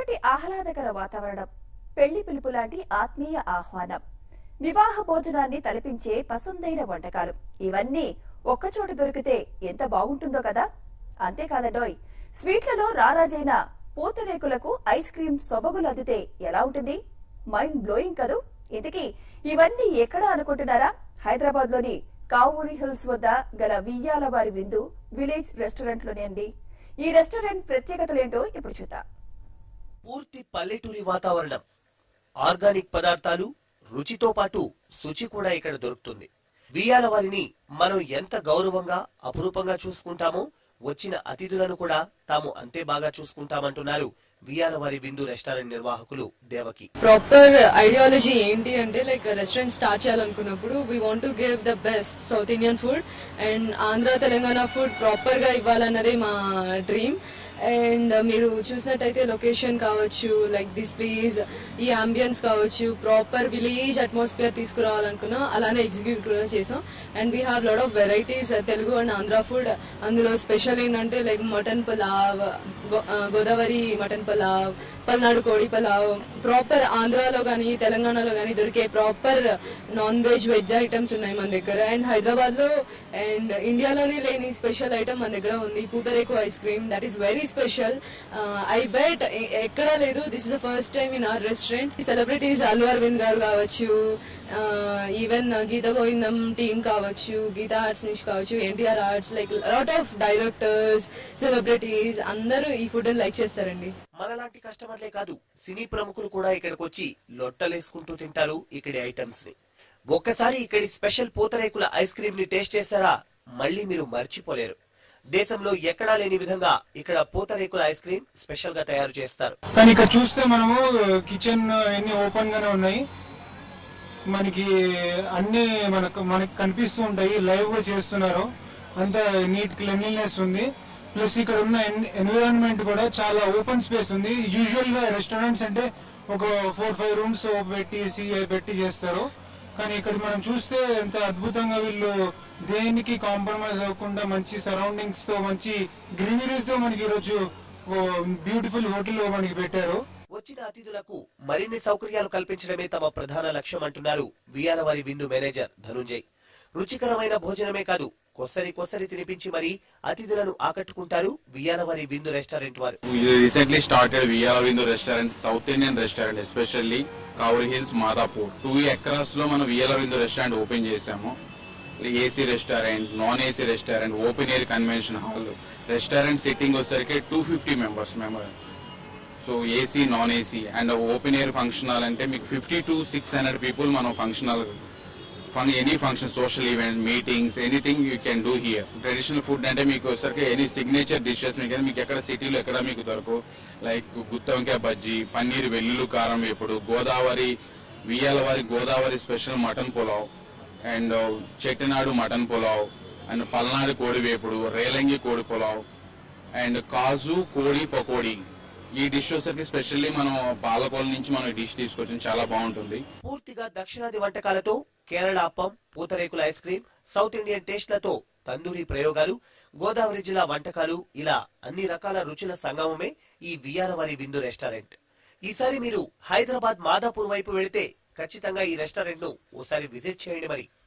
చక్కటి ఆహ్లాదకర వాతావరణం పెళ్లి పిలుపు లాంటి ఆత్మీయ ఆహ్వానం వివాహ భోజనాన్ని తలపించే పసందైన వంటకాలు ఇవన్నీ ఒక్కచోట దొరికితే ఎంత బాగుంటుందో కదా అంతేకాదండోయ్ స్వీట్లలో రారాజైన పూతరేకులకు ఐస్ క్రీం సొబగులు అద్దితే ఎలా ఉంటుంది మైండ్ బ్లోయింగ్ కదూ ఇంతకీ ఇవన్నీ ఎక్కడ అనుకుంటున్నారా హైదరాబాద్ లోని కావూరి హిల్స్ వద్ద గల వియ్యాల వారి విందు విలేజ్ రెస్టారెంట్ లోనే అండి ఈ రెస్టారెంట్ ప్రత్యేకతలేంటో ఇప్పుడు చూద్దాం పూర్తి పల్లెటూరి వాతావరణం ఆర్గానిక్ పదార్థాలు రుచితో పాటు శుచి కూడా ఇక్కడ దొరుకుతుంది వియాల వారిని మనం ఎంత గౌరవంగా అపురూపంగా చూసుకుంటామో వచ్చిన అతిథులను కూడా తాము అంతే బాగా చూసుకుంటామంటున్నారు వియాల వారి విందు రెస్టారెంట్ నిర్వాహకులు దేవకి ప్రాపర్ ఐడియాలజీ ఏంటి అంటే లైక్ రెస్టారెంట్ స్టార్ట్ చేయాలనుకున్నప్పుడు we want to give the best south Indian food and Andhra Telangana food proper గా ఇవ్వాలన్నదే మా డ్రీమ్ అండ్ మీరు చూసినట్టయితే లొకేషన్ కావచ్చు లైక్ డిస్ప్లేస్ ఈ అంబియన్స్ కావచ్చు ప్రాపర్ విలేజ్ అట్మాస్ఫియర్ తీసుకురావాలనుకున్నా అలానే ఎగ్జిక్యూట్ కూడా చేసాం and we have lot of varieties Telugu and Andhra food అందులో స్పెషల్ ఏంటంటే లైక్ మటన్ పులావ్ గో- ఆ, గోదావరి మటన్ పులావ్ పల్నాడు కోడి పులావ్ ప్రాపర్ ఆంధ్రాలో కానీ తెలంగాణలో కానీ దొరికే proper non veg veg items ఉన్నాయి మన దగ్గర అండ్ హైదరాబాద్ లో అండ్ ఇండియాలోనే లేని స్పెషల్ ఐటమ్ మన దగ్గర ఉంది pootareku ice cream that is very special I bet ఎక్కడా లేదు this is the first time in our restaurant celebrities Allu Aravind గారు కావచ్చు ఈవెన్ గీత గోవిందం టీమ్ కావచ్చు గీతా ఆర్ట్స్ నుంచి కావచ్చు NTR arts like lot of directors celebrities అందరూ ఈ ఫుడ్ లైక్ చేస్తారండి మనలాంటి కస్టమర్లే కాదు సినీ ప్రముఖులు కూడా ఇక్కడికి వచ్చి లొట్టలేసుకుంటూ తింటారు ఇక్కడి ఐటమ్స్ ని ఒక్కసారి ఇక్కడి స్పెషల్ పూతరేకుల ఐస్ క్రీమ్ ని టేస్ట్ చేశారా మళ్ళీ మీరు మర్చిపోలేరు దేశంలో ఎక్కడా లేని విధంగా ఇక్కడ పూతరేకుల ఐస్ క్రీమ్ స్పెషల్ గా తయారు చేస్తారు కానీ ఇక్కడ చూస్తే మనము కిచెన్ అన్ని ఓపెన్ గానే ఉన్నాయి మనకి అన్ని మనకు మనకి కనిపిస్తూ ఉంటాయి లైవ్ గా చేస్తున్నారు అంత నీట్ క్లీన్లీనెస్ ఉంది ప్లస్ ఇక్కడ ఉన్న ఎన్విరాన్మెంట్ కూడా చాలా ఓపెన్ స్పేస్ ఉంది యూజువల్ గా రెస్టారెంట్స్ అంటే ఒక ఫోర్ ఫైవ్ రూమ్స్ పెట్టేసి పెట్టి చేస్తారు కానీ ఇక్కడ మనం చూస్తే ఎంత అద్భుతంగా వీళ్ళు దేనికి కాంప్రమైజ్ అవ్వకుండా మంచి సరౌండింగ్స్ తో మంచి గ్రీనరీతో మనకి ఈరోజు బ్యూటిఫుల్ హోటల్ మనకి పెట్టారు వచ్చిన అతిథులకు మరిన్ని సౌకర్యాలు కల్పించడమే తమ ప్రధాన లక్ష్యం అంటున్నారు వియాలవారి విందు మేనేజర్ ధనుంజయ్ రుచికరమైన భోజనమే కాదు కొసరి కొసరి తినిపించి మరీ అతిథులను ఆకట్టుకుంటారు వియాలవారి విందు రెస్టారెంట్ వారు We recently started Viyala Window Restaurant, South Indian restaurant, especially Kavuri Hills Madhapur two acres లో మనం వియల విండో రెస్టారెంట్ ఓపెన్ చేసాము AC restaurant non AC restaurant open air convention hall restaurant sitting వచ్చేసరికి two fifty members member so AC non AC and open air function hall అంటే మీకు fifty to six hundred people మనం function hall fun any function social event meetings anything you can do here traditional food అంటే మీకు వచ్చరికి any signature dishes మీకు మీకు ఎక్కడ సిటీలో ఎక్కడ మీకు దొరకవు లైక్ గుత్తవంకాయ బజ్జీ పన్నీర్ వెల్లుల్లి కారం వేపుడు గోదావరి వియ్యాలవారి Godavari special mutton pulao and Chettinad mutton pulao and Palnadu కోడి వేపుడు రేలంగి కోడి పులావ్ అండ్ కాజు కోడి పకోడీ ఈ డిష్ వచ్చరికి స్పెషల్లీ మనం పాలకోల నుంచి మనం ఈ డిష్ తీసుకొచ్చాం చాలా బాగుంటుంది పూర్తిగా దక్షిణాది వంటకాలతో కేరళ అప్పం పూతరేకుల ఐస్ క్రీమ్ సౌత్ ఇండియన్ టేస్ట్లతో తందూరి ప్రయోగాలు గోదావరి జిల్లా వంటకాలు ఇలా అన్ని రకాల రుచుల సంగమమే ఈ వియాలవారి విందు రెస్టారెంట్ ఈసారి మీరు హైదరాబాద్ మాదాపూర్ వైపు వెళితే ఖచ్చితంగా ఈ రెస్టారెంట్ ను ఓసారి విజిట్ చేయండి మరి